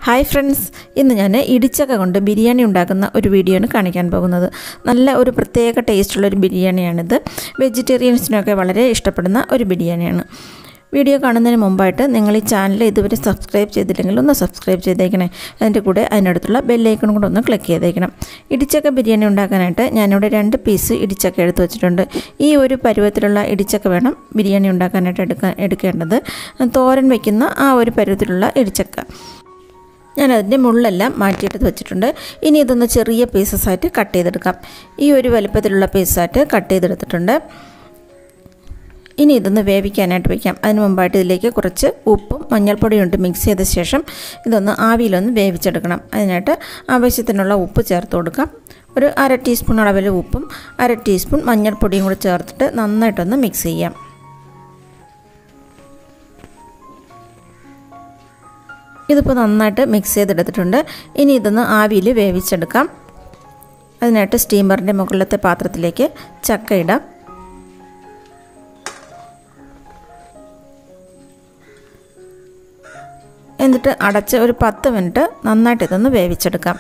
hi friends ഇന്ന് ഞാൻ ഇടിച്ചക്ക കൊണ്ട് ബിരിയാണി ഉണ്ടാക്കുന്ന ഒരു വീഡിയോ ആണ് കാണിക്കാൻ പോകുന്നത് നല്ല ഒരു പ്രത്യേക ടേസ്റ്റുള്ള ഒരു ബിരിയാണിയാണിത് വെജിറ്റേറിയൻസിനൊക്കെ വളരെ ഇഷ്ടപ്പെടുന്ന ഒരു ബിരിയാണിയാണ് വീഡിയോ കാണുന്നതിന് മുമ്പായിട്ട് നിങ്ങൾ ഈ ചാനൽ ഇതുവരെ സബ്സ്ക്രൈബ് ചെയ്തില്ലെങ്കിൽ ഒന്ന് സബ്സ്ക്രൈബ് ചെയ്തേക്കണേ അതിൻ്റെ കൂടെ അതിനടുത്തുള്ള ബെല്ലൈക്കണും കൂടെ ഒന്ന് ക്ലിക്ക് ചെയ്തേക്കണം ഇടിച്ചക്ക ബിരിയാണി ഉണ്ടാക്കാനായിട്ട് ഞാനിവിടെ രണ്ട് പീസ് ഇടിച്ചക്ക എടുത്ത് വെച്ചിട്ടുണ്ട് ഈ ഒരു പരുവത്തിലുള്ള ഇടിച്ചക്ക വേണം ബിരിയാണി ഉണ്ടാക്കാനായിട്ട് എടുക്കാൻ എടുക്കേണ്ടത് തോരൻ വയ്ക്കുന്ന ആ ഒരു പരുവത്തിലുള്ള ഇടിച്ചക്ക ഞാനതിൻ്റെ മുള്ളെല്ലാം മാറ്റിയെടുത്ത് വെച്ചിട്ടുണ്ട് ഇനി ഇതൊന്ന് ചെറിയ പീസസ് ആയിട്ട് കട്ട് ചെയ്തെടുക്കാം ഈ ഒരു വലുപ്പത്തിലുള്ള പീസായിട്ട് കട്ട് ചെയ്തെടുത്തിട്ടുണ്ട് ഇനി ഇതൊന്ന് വേവിക്കാനായിട്ട് വയ്ക്കാം അതിന് മുമ്പായിട്ട് ഇതിലേക്ക് കുറച്ച് ഉപ്പും മഞ്ഞൾപ്പൊടിയും ഇട്ട് മിക്സ് ചെയ്ത ശേഷം ഇതൊന്ന് ആവിയിലൊന്ന് വേവിച്ചെടുക്കണം അതിനായിട്ട് ആവശ്യത്തിനുള്ള ഉപ്പ് ചേർത്ത് കൊടുക്കാം ഒരു അര ടീസ്പൂൺ അളവിൽ ഉപ്പും അര ടീസ്പൂൺ മഞ്ഞൾപ്പൊടിയും കൂടി ചേർത്തിട്ട് നന്നായിട്ടൊന്ന് മിക്സ് ചെയ്യാം ഇതിപ്പോൾ നന്നായിട്ട് മിക്സ് ചെയ്തെടുത്തിട്ടുണ്ട് ഇനി ഇതൊന്ന് ആവിയിൽ വേവിച്ചെടുക്കാം അതിനായിട്ട് സ്റ്റീമറിൻ്റെ മുകളിലത്തെ പാത്രത്തിലേക്ക് ചക്ക ഇടാം എന്നിട്ട് അടച്ച് ഒരു പത്ത് മിനിറ്റ് നന്നായിട്ട് ഇതൊന്ന് വേവിച്ചെടുക്കാം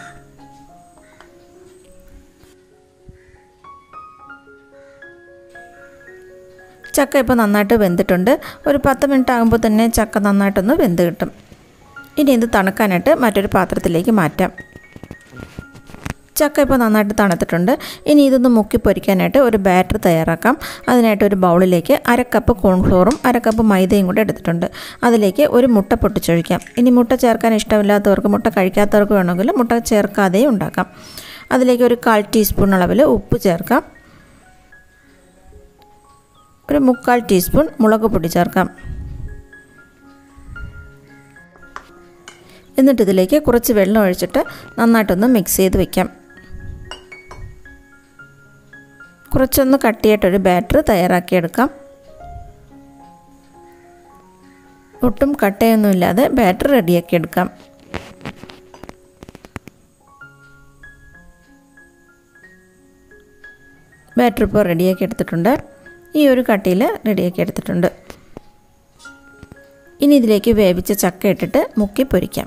ചക്ക ഇപ്പോൾ നന്നായിട്ട് വെന്തിട്ടുണ്ട് ഒരു പത്ത് മിനിറ്റ് ആകുമ്പോൾ തന്നെ ചക്ക നന്നായിട്ടൊന്ന് വെന്ത് കിട്ടും ഇനി ഇത് തണുക്കാനായിട്ട് മറ്റൊരു പാത്രത്തിലേക്ക് മാറ്റാം ചക്ക ഇപ്പോൾ നന്നായിട്ട് തണുത്തിട്ടുണ്ട് ഇനി ഇതൊന്ന് മുക്കി പൊരിക്കാനായിട്ട് ഒരു ബാറ്റർ തയ്യാറാക്കാം അതിനായിട്ട് ഒരു ബൗളിലേക്ക് അര കപ്പ് കോൺഫ്ലോറും അര കപ്പ് മൈദയും കൂടെ എടുത്തിട്ടുണ്ട് അതിലേക്ക് ഒരു മുട്ട പൊട്ടിച്ചൊഴിക്കാം ഇനി മുട്ട ചേർക്കാൻ ഇഷ്ടമില്ലാത്തവർക്ക് മുട്ട കഴിക്കാത്തവർക്ക് വേണമെങ്കിൽ മുട്ട ചേർക്കാതെയും ഉണ്ടാക്കാം അതിലേക്ക് ഒരു കാൽ ടീസ്പൂൺ അളവിൽ ഉപ്പ് ചേർക്കാം ഒരു മുക്കാൽ ടീസ്പൂൺ മുളക് പൊടി ചേർക്കാം എന്നിട്ട് ഇതിലേക്ക് കുറച്ച് വെള്ളം ഒഴിച്ചിട്ട് നന്നായിട്ടൊന്ന് മിക്സ് ചെയ്ത് വെക്കാം കുറച്ചൊന്ന് കട്ടിയായിട്ടൊരു ബാറ്റർ തയ്യാറാക്കിയെടുക്കാം ഒട്ടും കട്ടയൊന്നുമില്ലാതെ ബാറ്റർ റെഡിയാക്കിയെടുക്കാം ബാറ്റർ ഇപ്പോൾ റെഡിയാക്കി എടുത്തിട്ടുണ്ട് ഈ ഒരു കട്ടിയിൽ റെഡിയാക്കി എടുത്തിട്ടുണ്ട് ഇനി ഇതിലേക്ക് വേവിച്ച ചക്ക ഇട്ടിട്ട് മുക്കി പൊരിക്കാം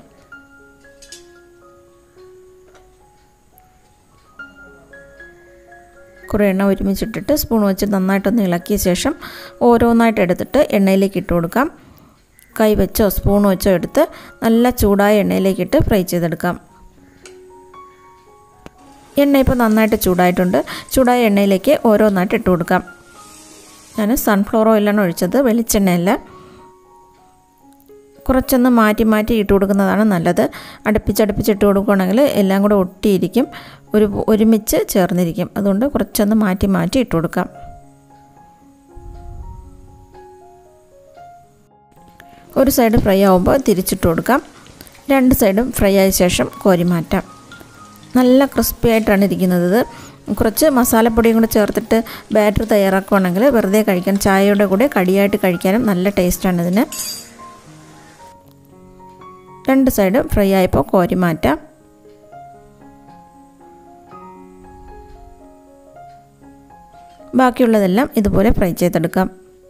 കുറേ എണ്ണ ഒരുമിച്ചിട്ടിട്ട് സ്പൂൺ വെച്ച് നന്നായിട്ടൊന്ന് ഇളക്കിയ ശേഷം ഓരോന്നായിട്ട് എടുത്തിട്ട് എണ്ണയിലേക്ക് ഇട്ട് കൊടുക്കാം കൈ വെച്ചോ സ്പൂൺ വെച്ചോ എടുത്ത് നല്ല ചൂടായ എണ്ണയിലേക്കിട്ട് ഫ്രൈ ചെയ്തെടുക്കാം എണ്ണ ഇപ്പോൾ നന്നായിട്ട് ചൂടായിട്ടുണ്ട് ചൂടായ എണ്ണയിലേക്ക് ഓരോന്നായിട്ട് ഇട്ട് കൊടുക്കാം ഞാൻ സൺഫ്ലവർ ഓയിലാണ് ഒഴിച്ചത് വെളിച്ചെണ്ണയല്ല കുറച്ചൊന്ന് മാറ്റി മാറ്റി ഇട്ട് കൊടുക്കുന്നതാണ് നല്ലത് അടുപ്പിച്ചടുപ്പിച്ച് ഇട്ട് കൊടുക്കുകയാണെങ്കിൽ എല്ലാം കൂടെ ഒട്ടിയിരിക്കും ഒരു ഒരുമിച്ച് ചേർന്നിരിക്കും അതുകൊണ്ട് കുറച്ചൊന്ന് മാറ്റി മാറ്റി ഇട്ട് കൊടുക്കാം ഒരു സൈഡ് ഫ്രൈ ആകുമ്പോൾ തിരിച്ചിട്ട് കൊടുക്കാം രണ്ട് സൈഡും ഫ്രൈ ആയ ശേഷം കോരി മാറ്റാം നല്ല ക്രിസ്പി ആയിട്ടാണ് ഇരിക്കുന്നത് ഇത് കുറച്ച് മസാലപ്പൊടിയും കൂടെ ചേർത്തിട്ട് ബാറ്റർ തയ്യാറാക്കുകയാണെങ്കിൽ വെറുതെ കഴിക്കാൻ ചായയുടെ കൂടെ കടിയായിട്ട് കഴിക്കാനും നല്ല ടേസ്റ്റാണ് ഇതിന് രണ്ട് സൈഡ് ഫ്രൈ ആയപ്പോൾ കോരി മാറ്റാം ബാക്കിയുള്ളതെല്ലാം ഇതുപോലെ ഫ്രൈ ചെയ്തെടുക്കാം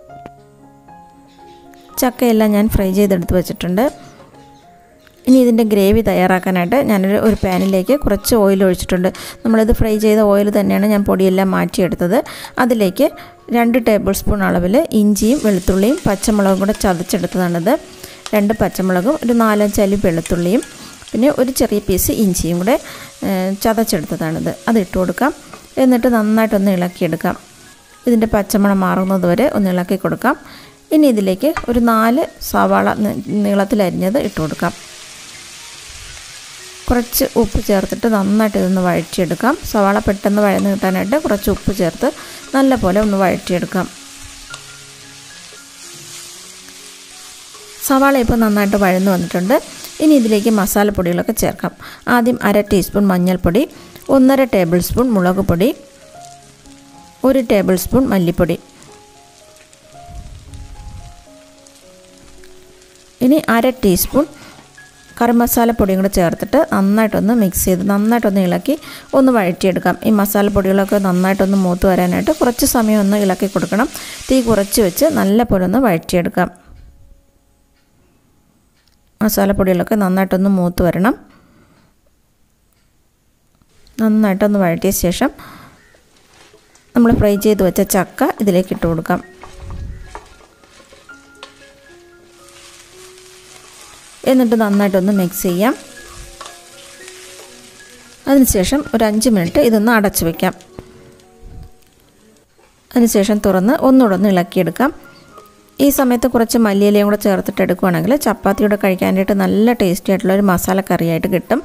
ചക്കയെല്ലാം ഞാൻ ഫ്രൈ ചെയ്തെടുത്ത് വെച്ചിട്ടുണ്ട് ഇനി ഇതിൻ്റെ ഗ്രേവി തയ്യാറാക്കാനായിട്ട് ഞാനൊരു ഒരു പാനിലേക്ക് കുറച്ച് ഓയിൽ ഒഴിച്ചിട്ടുണ്ട് നമ്മളിത് ഫ്രൈ ചെയ്ത ഓയിൽ തന്നെയാണ് ഞാൻ പൊടിയെല്ലാം മാറ്റിയെടുത്തത് അതിലേക്ക് രണ്ട് ടേബിൾ സ്പൂൺ അളവിൽ ഇഞ്ചിയും വെളുത്തുള്ളിയും പച്ചമുളകും കൂടെ ചതച്ചെടുത്തതാണിത് രണ്ട് പച്ചമുളകും ഒരു നാലഞ്ചലി വെളുത്തുള്ളിയും പിന്നെ ഒരു ചെറിയ പീസ് ഇഞ്ചിയും കൂടെ ചതച്ചെടുത്തതാണിത് അത് ഇട്ട് കൊടുക്കാം എന്നിട്ട് നന്നായിട്ടൊന്ന് ഇളക്കിയെടുക്കാം ഇതിൻ്റെ പച്ചമണം മാറുന്നത് വരെ ഒന്ന് ഇളക്കി കൊടുക്കാം ഇനി ഇതിലേക്ക് ഒരു നാല് സവാള നീളത്തിലരിഞ്ഞത് ഇട്ട് കൊടുക്കാം കുറച്ച് ഉപ്പ് ചേർത്തിട്ട് നന്നായിട്ട് ഇതൊന്ന് വഴറ്റിയെടുക്കാം സവാള പെട്ടെന്ന് വഴന്ന് കിട്ടാനായിട്ട് കുറച്ച് ഉപ്പ് ചേർത്ത് നല്ലപോലെ ഒന്ന് വഴറ്റിയെടുക്കാം സവാള ഇപ്പോൾ നന്നായിട്ട് വഴന്നു വന്നിട്ടുണ്ട് ഇനി ഇതിലേക്ക് മസാലപ്പൊടികളൊക്കെ ചേർക്കാം ആദ്യം അര ടീസ്പൂൺ മഞ്ഞൾപ്പൊടി ഒന്നര ടേബിൾ സ്പൂൺ മുളക് പൊടി ഒരു ടേബിൾ സ്പൂൺ മല്ലിപ്പൊടി ഇനി അര ടീസ്പൂൺ കറി മസാലപ്പൊടിയും കൂടെ ചേർത്തിട്ട് നന്നായിട്ടൊന്ന് മിക്സ് ചെയ്ത് നന്നായിട്ടൊന്ന് ഇളക്കി ഒന്ന് വഴറ്റിയെടുക്കാം ഈ മസാലപ്പൊടികളൊക്കെ നന്നായിട്ടൊന്ന് മൂത്ത് വരാനായിട്ട് കുറച്ച് സമയം ഒന്ന് ഇളക്കി കൊടുക്കണം തീ കുറച്ച് വെച്ച് നല്ല പോലെ ഒന്ന് വഴറ്റിയെടുക്കാം മസാലപ്പൊടികളൊക്കെ നന്നായിട്ടൊന്ന് മൂത്ത് വരണം നന്നായിട്ടൊന്ന് വഴറ്റിയ ശേഷം നമ്മൾ ഫ്രൈ ചെയ്ത് വെച്ച ചക്ക ഇതിലേക്ക് ഇട്ട് കൊടുക്കാം എന്നിട്ട് നന്നായിട്ടൊന്ന് മിക്സ് ചെയ്യാം അതിനുശേഷം ഒരു അഞ്ച് മിനിറ്റ് ഇതൊന്ന് അടച്ചു വയ്ക്കാം അതിനുശേഷം തുറന്ന് ഒന്നുകൂടെ ഒന്ന് ഇളക്കിയെടുക്കാം ഈ സമയത്ത് കുറച്ച് മല്ലിയിലയും കൂടെ ചേർത്തിട്ട് എടുക്കുകയാണെങ്കിൽ ചപ്പാത്തിയുടെ കഴിക്കാനായിട്ട് നല്ല ടേസ്റ്റി ആയിട്ടുള്ള ഒരു മസാല കറിയായിട്ട് കിട്ടും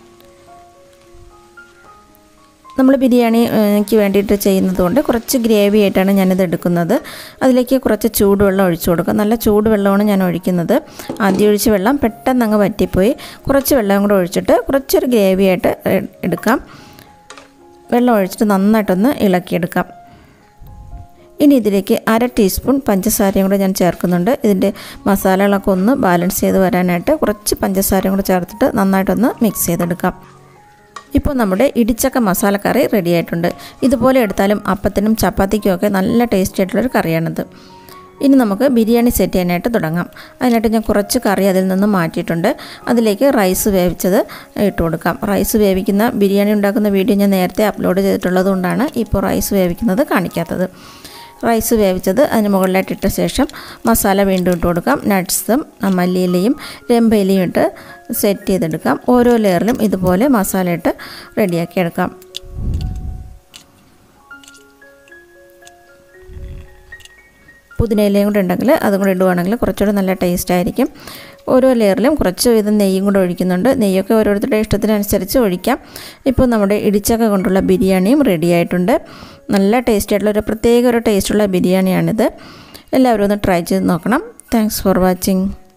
നമ്മൾ ബിരിയാണിക്ക് വേണ്ടിയിട്ട് ചെയ്യുന്നത് കൊണ്ട് കുറച്ച് ഗ്രേവി ആയിട്ടാണ് ഞാനിത് എടുക്കുന്നത് അതിലേക്ക് കുറച്ച് ചൂടുവെള്ളം ഒഴിച്ചു കൊടുക്കുക നല്ല ചൂടുവെള്ളമാണ് ഞാൻ ഒഴിക്കുന്നത് ആദ്യം ഒഴിച്ച് വെള്ളം പെട്ടെന്ന് അങ്ങ് വറ്റിപ്പോയി കുറച്ച് വെള്ളം കൂടെ ഒഴിച്ചിട്ട് കുറച്ചൊരു ഗ്രേവി ആയിട്ട് എടുക്കാം വെള്ളം ഒഴിച്ചിട്ട് നന്നായിട്ടൊന്ന് ഇളക്കിയെടുക്കാം ഇനി ഇതിലേക്ക് അര ടീസ്പൂൺ പഞ്ചസാരയും കൂടെ ഞാൻ ചേർക്കുന്നുണ്ട് ഇതിൻ്റെ മസാലകളൊക്കെ ഒന്ന് ബാലൻസ് ചെയ്ത് വരാനായിട്ട് കുറച്ച് പഞ്ചസാരയും കൂടെ ചേർത്തിട്ട് നന്നായിട്ടൊന്ന് മിക്സ് ചെയ്തെടുക്കാം ഇപ്പോൾ നമ്മുടെ ഇടിച്ചക്ക മസാലക്കറി റെഡി ആയിട്ടുണ്ട് ഇതുപോലെ എടുത്താലും അപ്പത്തിനും ചപ്പാത്തിക്കും ഒക്കെ നല്ല ടേസ്റ്റി ആയിട്ടുള്ളൊരു കറിയാണിത് ഇനി നമുക്ക് ബിരിയാണി സെറ്റ് ചെയ്യാനായിട്ട് തുടങ്ങാം അതിനായിട്ട് ഞാൻ കുറച്ച് കറി അതിൽ നിന്ന് മാറ്റിയിട്ടുണ്ട് അതിലേക്ക് റൈസ് വേവിച്ചത് ഇട്ട് കൊടുക്കാം റൈസ് വേവിക്കുന്ന ബിരിയാണി ഉണ്ടാക്കുന്ന വീഡിയോ ഞാൻ നേരത്തെ അപ്ലോഡ് ചെയ്തിട്ടുള്ളത് കൊണ്ടാണ് ഇപ്പോൾ റൈസ് വേവിക്കുന്നത് കാണിക്കാത്തത് റൈസ് വേവിച്ചത് അതിന് മുകളിലായിട്ട് ഇട്ട ശേഷം മസാല വീണ്ടും ഇട്ട് കൊടുക്കാം നട്ട്സും മല്ലിയിലയും രമ്പയിലയും ഇട്ട് സെറ്റ് ചെയ്തെടുക്കാം ഓരോ ലെയറിലും ഇതുപോലെ മസാല ഇട്ട് റെഡിയാക്കി എടുക്കാം പുതിനയിലയും കൂടെ ഉണ്ടെങ്കിൽ അതും കൂടെ ഇടുവാണെങ്കിൽ കുറച്ചുകൂടെ നല്ല ടേസ്റ്റ് ആയിരിക്കും ഓരോ ലെയറിലും കുറച്ച് വീതം നെയ്യും കൂടെ ഒഴിക്കുന്നുണ്ട് നെയ്യൊക്കെ ഓരോരുത്തരുടെ ഇഷ്ടത്തിനനുസരിച്ച് ഒഴിക്കാം ഇപ്പോൾ നമ്മുടെ ഇടിച്ചക്ക കൊണ്ടുള്ള ബിരിയാണിയും റെഡി ആയിട്ടുണ്ട് നല്ല ടേസ്റ്റ് ആയിട്ടുള്ള ഒരു പ്രത്യേക ഒരു ടേസ്റ്റുള്ള ബിരിയാണിയാണിത് എല്ലാവരും ഒന്ന് ട്രൈ ചെയ്ത് നോക്കണം താങ്ക്സ് ഫോർ വാച്ചിങ്